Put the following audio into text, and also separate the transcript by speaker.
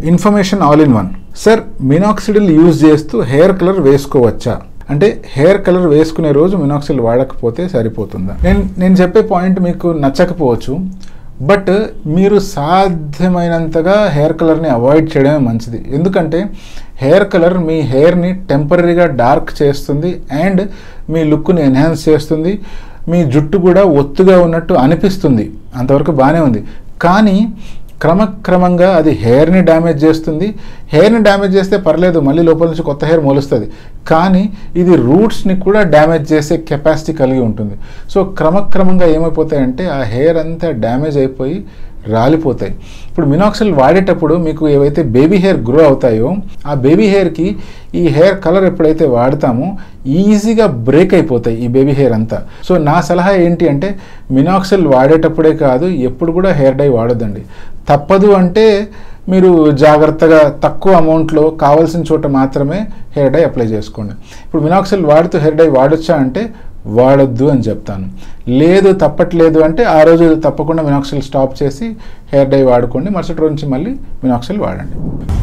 Speaker 1: information all in one sir minoxidil use చేస్తూ hair colour వేసుకోవచ్చా అంటే హెయిర్ కలర్ వేసుకునే రోజు మినాక్సిల్ వాడకపోతే సరిపోతుందా నేను నేను చెప్పే పాయింట్ మీకు నచ్చకపోవచ్చు బట్ మీరు సాధ్యమైనంతగా హెయిర్ కలర్ని అవాయిడ్ చేయడమే మంచిది ఎందుకంటే హెయిర్ కలర్ మీ హెయిర్ని టెంపరీగా డార్క్ చేస్తుంది అండ్ మీ లుక్ని ఎన్హాన్స్ చేస్తుంది మీ జుట్టు కూడా ఒత్తుగా ఉన్నట్టు అనిపిస్తుంది అంతవరకు బాగానే ఉంది కానీ క్రమక్రమంగా అది హెయిర్ని డ్యామేజ్ చేస్తుంది హెయిర్ని డ్యామేజ్ చేస్తే పర్లేదు మళ్ళీ లోపల నుంచి కొత్త హెయిర్ మొలుస్తుంది కానీ ఇది రూట్స్ని కూడా డ్యామేజ్ చేసే కెపాసిటీ కలిగి ఉంటుంది సో క్రమక్రమంగా ఏమైపోతాయంటే ఆ హెయిర్ అంతా డ్యామేజ్ అయిపోయి రాలిపోతాయి ఇప్పుడు మినాక్సిల్ వాడేటప్పుడు మీకు ఏవైతే బేబీ హెయిర్ గ్రో అవుతాయో ఆ బేబీ హెయిర్కి ఈ హెయిర్ కలర్ ఎప్పుడైతే వాడతామో ఈజీగా బ్రేక్ అయిపోతాయి ఈ బేబీ హెయిర్ అంతా సో నా సలహా ఏంటి అంటే మినాక్సిల్ వాడేటప్పుడే కాదు ఎప్పుడు కూడా హెయిర్ డై వాడొద్దండి తప్పదు అంటే మీరు జాగ్రత్తగా తక్కువ అమౌంట్లో కావాల్సిన చోట మాత్రమే హెయిర్ డై అప్లై చేసుకోండి ఇప్పుడు మినాక్సిల్ వాడుతూ హెయిర్ డై వాడొచ్చా అంటే వాడొద్దు అని చెప్తాను లేదు తప్పట్లేదు అంటే ఆ రోజు తప్పకుండా మినాక్సిల్ స్టాప్ చేసి హెయిర్ డై వాడుకోండి మరుసటి రోజు నుంచి మళ్ళీ మినాక్సిల్ వాడండి